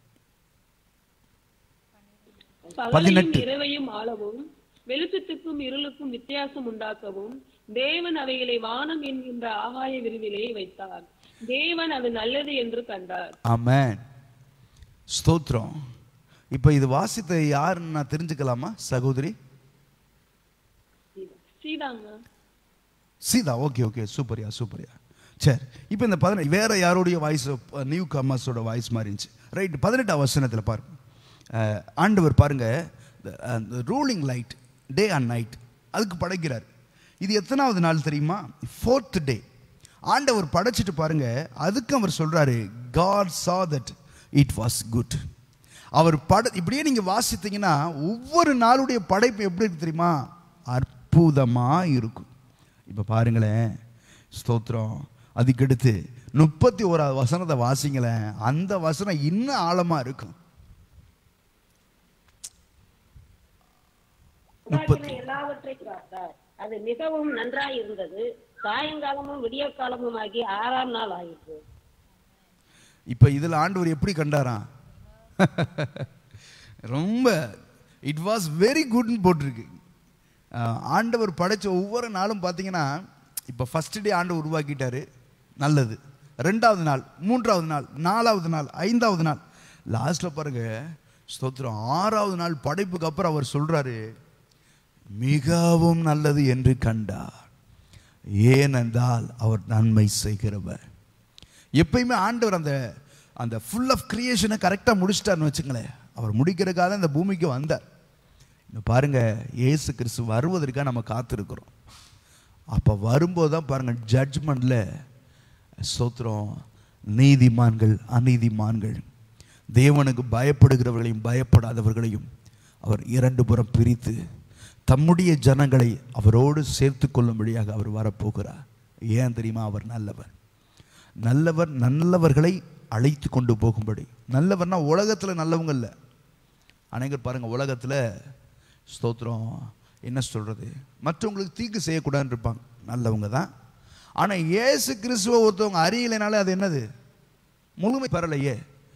பகலையும் பதினெட்டு. இரவையும் ஆளவும் வெளிச்சத்துக்கும் இருளுக்கும் வித்தியாசம் உண்டாக்கவும் தேவன் அவைகளை வானம் என்கின்ற ஆகாய விரிவிலே வைத்தார் தேவன் அது நல்லது என்று கண்டார் ஆமென் ஸ்தோத்திரம் இப்போ இது வாசித்த யாருன்னு நான் தெரிஞ்சுக்கலாமா சகோதரி சீதாங்க சீதா ஓகே ஓகே சூப்பர்யா சூப்பர்யா சரி இப்போ இந்த பதினெட்டு வேற யாருடைய வாய்ஸ் நியூ கமர்ஸோட வாய்ஸ் மாதிரி இருந்துச்சு ரைட் பதினெட்டாம் வசனத்தில் பாருங்க அஹ், ஆண்டவர் பாருங்க ruling light day and night அதுக்கு படைக்கிறார் இது எத்தனாவது நாள் தெரியுமா ஃபோர்த் டே ஆண்டவர் படைச்சிட்டு பாருங்க அதுக்கு அவர் சொல்றாரு God saw that it was good அவர் பட இப்படியே நீங்க வாசித்தீங்கன்னா ஒவ்வொரு நாளுடைய படைப்பு எப்படி இருக்கு தெரியுமா அற்புதமா இருக்கும் இப்ப பாருங்களேன் ஸ்தோத்திரம் அதுக்கடுத்து முப்பத்தி ஓராவது வசனத்தை வாசிங்களேன் அந்த வசனம் இன்னும் ஆழமா இருக்கும் உண்டாக்கின எல்லாவற்றையும் பார்த்தார் அது மிகவும் நன்றாய் இருந்தது சாயங்காலமும் விடிய காலமும் ஆகி ஆறாம் நாள் ஆயிற்று இப்ப இதுல ஆண்டவர் எப்படி கண்டாராம் ரொம்ப இட் வாஸ் வெரி குட்னு போட்டிருக்கு அஹ், ஆண்டவர் படைச்ச ஒவ்வொரு நாளும் பார்த்தீங்கன்னா இப்போ ஃபர்ஸ்ட் டே ஆண்டவர் உருவாக்கிட்டாரு நல்லது ரெண்டாவது நாள் மூன்றாவது நாள் நாலாவது நாள் ஐந்தாவது நாள் லாஸ்ட்ல பாருங்க ஸ்தோத்திரம் ஆறாவது நாள் படைப்புக்கு அப்புறம் அவர் சொல்றாரு மிகவும் நல்லது என்று கண்டார் ஏனென்றால் அவர் நன்மை செய்கிறவர் எப்பயுமே ஆண்டவர் அந்த அந்த ஃபுல் ஆஃப் கிரியேஷனை கரெக்டாக முடிச்சிட்டாருன்னு வச்சுங்களேன் அவர் முடிக்கிறதுக்காக இந்த பூமிக்கு வந்தார் இந்த பாருங்க இயேசு கிறிஸ்து வருவதற்காக நம்ம காத்திருக்கிறோம் அப்போ வரும்போது தான் பாருங்க ஜட்ஜ்மெண்ட்ல சோத்திரம் நீதிமான்கள் அநீதிமான்கள் தேவனுக்கு பயப்படுகிறவர்களையும் பயப்படாதவர்களையும் அவர் இரண்டு புறம் பிரித்து தம்முடைய ஜனங்களை அவரோடு சேர்த்து கொள்ளும்படியாக அவர் வரப்போகிறார் ஏன் தெரியுமா அவர் நல்லவர் நல்லவர் நல்லவர்களை அழைத்து கொண்டு போகும்படி நல்லவர்னா உலகத்தில் நல்லவங்க இல்லை அனைவர் பாருங்க உலகத்தில் ஸ்தோத்திரம் என்ன சொல்கிறது மற்றவங்களுக்கு தீக்கு செய்யக்கூடாதுன்னு இருப்பாங்க நல்லவங்க தான் ஆனால் இயேசு கிறிஸ்துவ ஒருத்தவங்க அறியலைனாலே அது என்னது முழுமை பெறலையே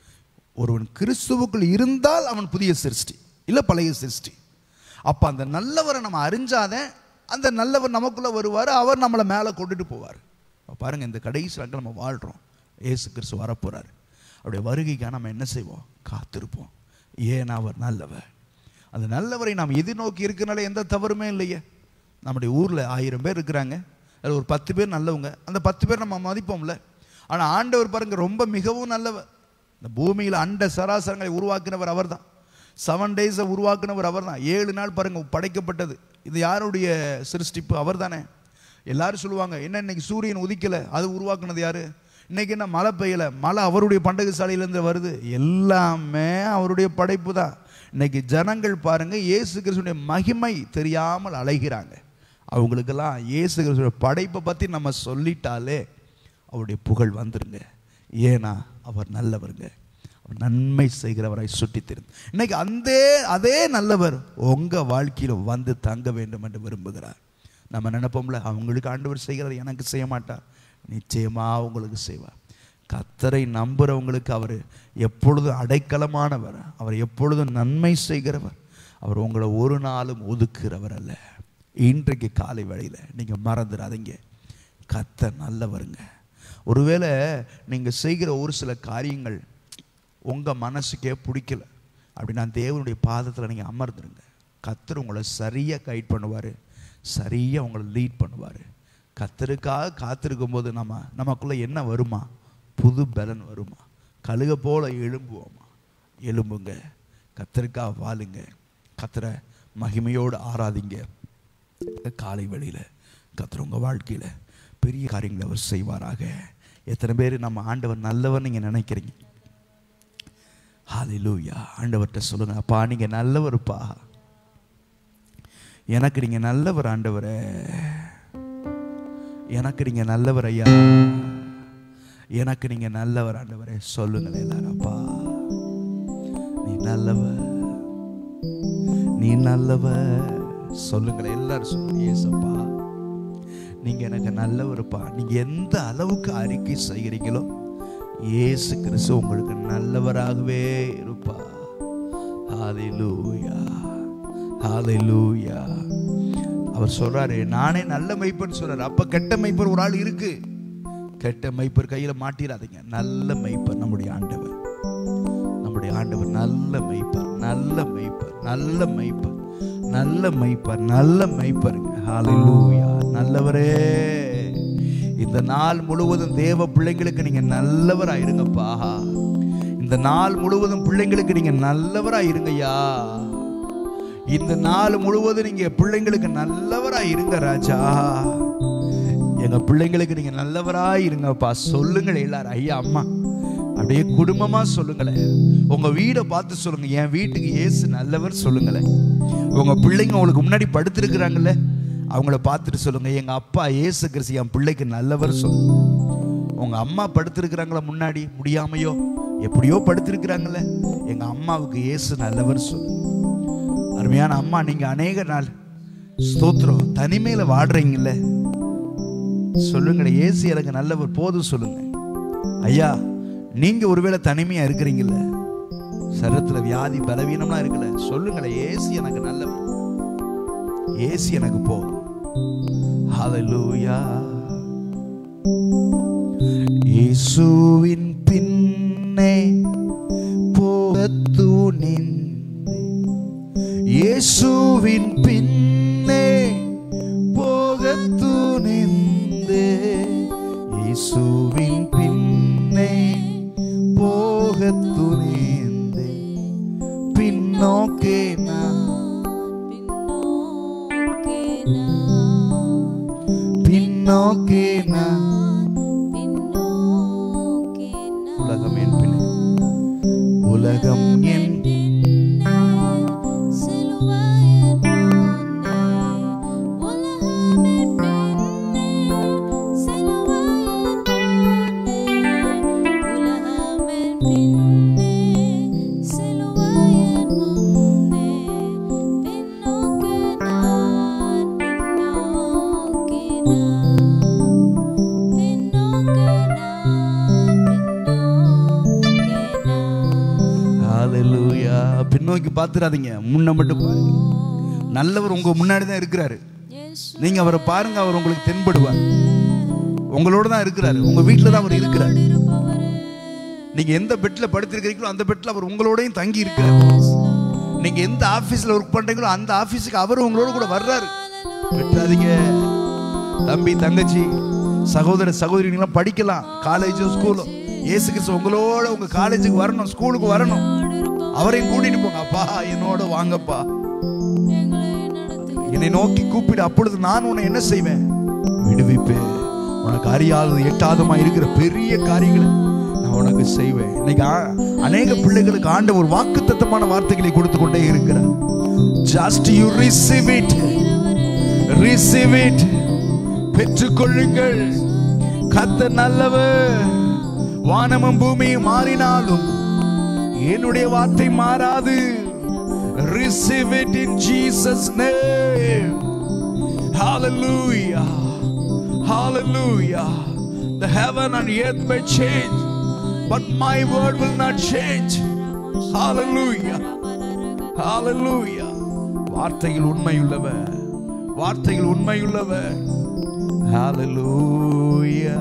ஒருவன் கிறிஸ்துவுக்குள் இருந்தால் அவன் புதிய சிருஷ்டி இல்லை பழைய சிருஷ்டி அப்போ அந்த நல்லவரை நம்ம அறிஞ்சாதான் அந்த நல்லவர் நமக்குள்ளே வருவார் அவர் நம்மளை மேலே கொண்டுட்டு போவார் அப்ப பாருங்க இந்த கடைசி நாட்கள் நம்ம வாழ்கிறோம் இயேசு கிறிஸ்து வரப்போகிறார் அவருடைய வருகைக்காக நம்ம என்ன செய்வோம் காத்திருப்போம் ஏன் அவர் நல்லவர் அந்த நல்லவரை நாம் எதிர்நோக்கி இருக்கனால எந்த தவறுமே இல்லையே நம்முடைய ஊரில் ஆயிரம் பேர் இருக்கிறாங்க அதில் ஒரு பத்து பேர் நல்லவங்க அந்த பத்து பேர் நம்ம மதிப்போம்ல ஆனால் ஆண்டவர் பாருங்க ரொம்ப மிகவும் நல்லவர் இந்த பூமியில் அண்ட சராசரங்களை உருவாக்கினவர் அவர்தான் செவன் டேஸை உருவாக்குனவர் அவர்தான் ஏழு நாள் பாருங்க படைக்கப்பட்டது இது யாருடைய சிருஷ்டிப்பு அவர்தானே எல்லாரும் சொல்லுவாங்க என்ன இன்னைக்கு சூரியன் உதிக்கலை அது உருவாக்குனது யாரு இன்னைக்கு என்ன மழை பெய்யல மழை அவருடைய பண்டக சாலையிலேருந்து வருது எல்லாமே அவருடைய படைப்பு தான் இன்னைக்கு ஜனங்கள் பாருங்க இயேசு கிறிஸ்துடைய மகிமை தெரியாமல் அலைகிறாங்க அவங்களுக்கெல்லாம் இயேசு கிறிஸ்துடைய படைப்பை பற்றி நம்ம சொல்லிட்டாலே அவருடைய புகழ் வந்துருங்க ஏன்னா அவர் நல்லவருங்க அவர் நன்மை செய்கிறவராய் சுட்டி தெரிந்து இன்னைக்கு அந்த அதே நல்லவர் உங்க வாழ்க்கையில வந்து தங்க வேண்டும் என்று விரும்புகிறார் நம்ம நினைப்போம்ல அவங்களுக்கு ஆண்டவர் செய்கிறார் எனக்கு செய்ய மாட்டார் நிச்சயமா உங்களுக்கு செய்வார் கத்தரை நம்புறவங்களுக்கு அவர் எப்பொழுதும் அடைக்கலமானவர் அவர் எப்பொழுதும் நன்மை செய்கிறவர் அவர் உங்களை ஒரு நாளும் ஒதுக்குறவர் அல்ல இன்றைக்கு காலை வேளையில் நீங்கள் மறந்துடாதீங்க கத்த நல்லவருங்க ஒருவேளை நீங்கள் செய்கிற ஒரு சில காரியங்கள் உங்கள் மனசுக்கே பிடிக்கல அப்படின்னா தேவனுடைய பாதத்தில் நீங்கள் அமர்ந்துருங்க கத்தர் உங்களை சரியாக கைட் பண்ணுவார் சரியாக உங்களை லீட் பண்ணுவார் கத்தருக்காக காத்திருக்கும் போது நம்ம நமக்குள்ளே என்ன வருமா புது பலன் வருமா கழுக போல எழும்புவோமா எழும்புங்க கத்தருக்காக வாழுங்க கத்தரை மகிமையோடு ஆராதிங்க இந்த காலை வேளையில் கத்தர் உங்கள் வாழ்க்கையில் பெரிய காரியங்களை அவர் செய்வாராக எத்தனை பேர் நம்ம ஆண்டவர் நல்லவர் நீங்கள் நினைக்கிறீங்க ஹalleluya ஆண்டவர்கிட்ட சொல்லுங்க அப்பா நீங்கள் நல்லவருப்பா எனக்கு நீங்கள் நல்லவர் ஆண்டவரே எனக்கு நீங்கள் நல்லவர் ஐயா எனக்கு நீங்கள் நல்லவர் ஆண்டவரே சொல்லுங்களேன் எல்லாரும் அப்பா நீ நல்லவர் நீ நல்லவர் சொல்லுங்களேன் எல்லாரும் சொல்லுங்க ஏசப்பா நீங்க எனக்கு நல்லவருப்பா நீங்க எந்த அளவுக்கு அறிக்கை செய்கிறீங்களோ இயேசு கிறிஸ்து உங்களுக்கு நல்லவராகவே இருப்பா ஹalleluya ஹalleluya அவர் சொல்றாரு நானே நல்ல மெய்ப்பன் சொல்றாரு அப்ப கெட்ட மெய்ப்பர் ஒரு ஆள் இருக்கு கெட்ட மெய்ப்பர் கையில மாட்டிடாதீங்க நல்ல மெய்ப்பர் நம்முடைய ஆண்டவர் நம்முடைய ஆண்டவர் நல்ல மெய்ப்பர் நல்ல மெய்ப்பர் நல்ல மெய்ப்பர் நல்ல மெய்ப்பர் நல்ல மெய்ப்பருங்க ஹalleluya நல்லவரே இந்த நாள் முழுவதும் தேவ பிள்ளைங்களுக்கு நீங்க நல்லவரா இருங்கப்பா இந்த நாள் முழுவதும் பிள்ளைங்களுக்கு நீங்க நல்லவரா இருங்கய்யா இந்த நாள் முழுவதும் நீங்க பிள்ளைங்களுக்கு நல்லவரா இருங்க ராஜா எங்க பிள்ளைங்களுக்கு நீங்க நல்லவரா இருங்கப்பா சொல்லுங்கள் எல்லாரும் ஐயா அம்மா அப்படியே குடும்பமா சொல்லுங்களேன் உங்க வீடை பார்த்து சொல்லுங்க என் வீட்டுக்கு இயேசு நல்லவர் சொல்லுங்களேன் உங்க பிள்ளைங்க உங்களுக்கு முன்னாடி படுத்திருக்கிறாங்கல்ல அவங்கள பார்த்துட்டு சொல்லுங்க எங்க அப்பா இயேசு கிறிஸ்து என் பிள்ளைக்கு நல்லவர் சொல்லுங்க உங்க அம்மா படுத்திருக்கிறாங்களா முன்னாடி முடியாமையோ எப்படியோ படுத்திருக்கிறாங்கல்ல எங்க அம்மாவுக்கு இயேசு நல்லவர் சொல்லுங்க அருமையான அம்மா நீங்க அநேக நாள் ஸ்தோத்திரம் தனிமையில வாடுறீங்கல்ல சொல்லுங்களேன் ஏசு எனக்கு நல்லவர் போதும் சொல்லுங்க ஐயா நீங்க ஒருவேளை தனிமையா இருக்கிறீங்கல்ல சரத்துல வியாதி பலவீனம்லாம் இருக்குல்ல சொல்லுங்களேன் ஏசு எனக்கு நல்லவர் ஏசு எனக்கு போதும் ஹalleluya இயேசுவின் பின்னே போகத் துணிந்தே இயேசுவின் பின்னே போகத் துணிந்தே இயேசுவின் பின்னே போகத் துணிந்தே பின்னோக்கே நான் பின்னோக்கே நான் உலகம் என் பிள்ளை உலகம் என் பின்னோக்கி பார்த்துடாதீங்க முன்ன மட்டும் பாருங்க நல்லவர் உங்க முன்னாடி தான் இருக்கிறாரு நீங்க அவரை பாருங்க அவர் உங்களுக்கு தென்படுவார் உங்களோட தான் இருக்கிறாரு உங்க வீட்டில் தான் அவர் இருக்கிறார் நீங்க எந்த பெட்ல படுத்திருக்கிறீங்களோ அந்த பெட்ல அவர் உங்களோடயும் தங்கி இருக்கிறார் நீங்க எந்த ஆபீஸ்ல ஒர்க் பண்றீங்களோ அந்த ஆபீஸுக்கு அவர் உங்களோட கூட வர்றாரு விட்டுறாதீங்க தம்பி தங்கச்சி சகோதர சகோதரிங்களாம் படிக்கலாம் காலேஜும் ஸ்கூலும் இயேசு கிறிஸ்து உங்களோட உங்க காலேஜுக்கு வரணும் ஸ்கூலுக்கு வரணும் அவரையும் கூட்டிட்டு போங்க அப்பா என்னோட வாங்கப்பா என்னை நோக்கி கூப்பிடு அப்பொழுது நான் உன்னை என்ன செய்வேன் விடுவிப்பேன் உனக்கு அறியாதது எட்டாதமா இருக்கிற பெரிய காரியங்களை நான் உனக்கு செய்வேன் இன்னைக்கு ஆ- அநேக பிள்ளைகளுக்கு ஆண்ட ஒரு வாக்குத்தத்தமான வார்த்தைகளை கொடுத்து கொண்டே இருக்கிறார் just you receive it receive it பெற்றுக்கொள்ளுங்கள் கத்த நல்லவர் வானமும் பூமியும் மாறினாலும் என்னுடைய வார்த்தை மாறாது receive it in Jesus name Hallelujah. Hallelujah. The heaven and earth may change, but my word will not change. Hallelujah. Hallelujah. வார்த்தைகள் உண்மையுள்ளவர் வார்த்தைகள் உண்மையுள்ளவர் Hallelujah.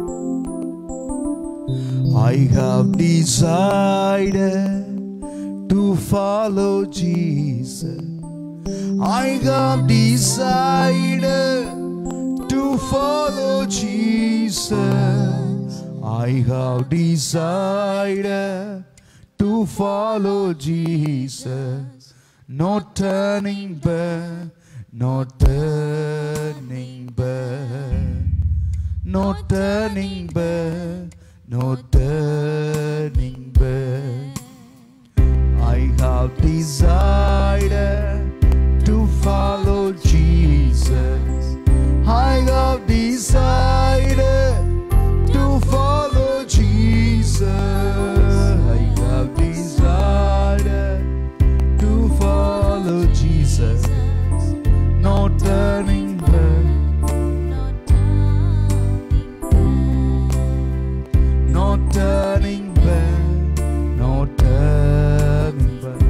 I have decided to follow Jesus. I have decided to follow Jesus. I have decided to follow Jesus. No turning back, no turning back. No turning back, no turning back. I have decided to follow Jesus. I have decided to follow Jesus. I have decided to follow Jesus. No turning back. No turning back, no turning back.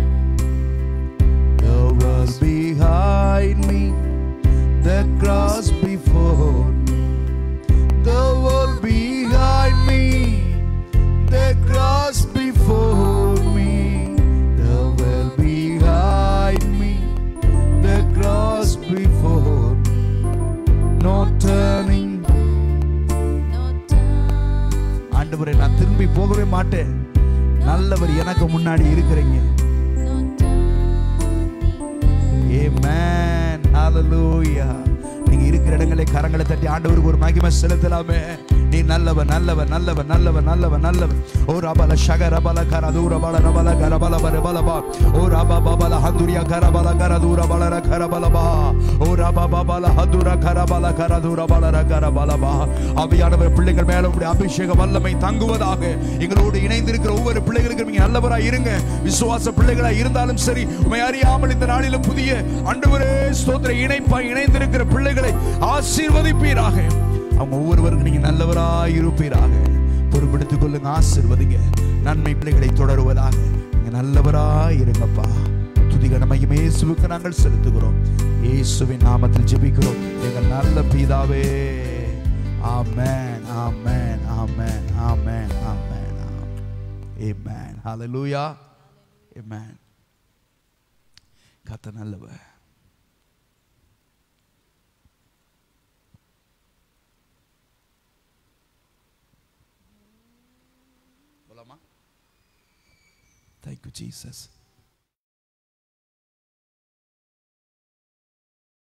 The world behind me, the cross before me. The world behind me, the cross before me. The world behind me, the cross before me. No turning back. ஆண்டவரே நான் திரும்பி போகவே மாட்டேன் நல்லவர் எனக்கு முன்னாடி இருக்கிறீங்க Amen. Hallelujah. நீங்க இருக்கிற இடங்களை கரங்களை தட்டி ஆண்டவருக்கு ஒரு மகிமை செலுத்தலாமே நீ நல்லவன் நல்லவன் நல்லவன் நல்லவன் நல்லவன் நல்லவன் ஓ ரபல ஷக ரபல கர தூர பல ரபல கர பல பர பல பா ஓ ரப பபல ஹந்துரியா கர பல கர தூர பல ர கர பல பா ஓ ரப பபல ஹதுர கர பல கர தூர பல ர கர பல பா அவையானவர் பிள்ளைகள் மேல உடைய அபிஷேக வல்லமை தங்குவதாக எங்களோடு இணைந்திருக்கிற ஒவ்வொரு பிள்ளைகளுக்கும் நீங்க நல்லவராய் இருங்க விசுவாச பிள்ளைகளாய் இருந்தாலும் சரி உமை அறியாமல் இந்த நாளிலும் புதிய அண்டவரே ஸ்தோத்திர இணைப்பாய் இணைந்திருக்கிற பிள்ளைகளை ஆசீர்வதிப்பீராக அவங்க ஒவ்வொருவருக்கும் நீங்க நல்லவராய் இருப்பீராக பொறுப்பெடுத்துக் கொள்ளுங்க ஆசீர்வதிங்க நன்மை பிள்ளைகளை தொடருவதாக நீங்க நல்லவராய் இருங்கப்பா துதிகன மகிமை இயேசுவுக்கு நாங்கள் செலுத்துகிறோம் இயேசுவின் நாமத்தில் ஜெபிக்கிறோம் எங்கள் நல்ல பிதாவே ஆமென் ஆமென் ஆமென் ஆமென் ஆமென் ஆமென் ஹalleluya ஆமென் கத்த நல்லவர் போலாமா தேங்க்யூ ஜீசஸ்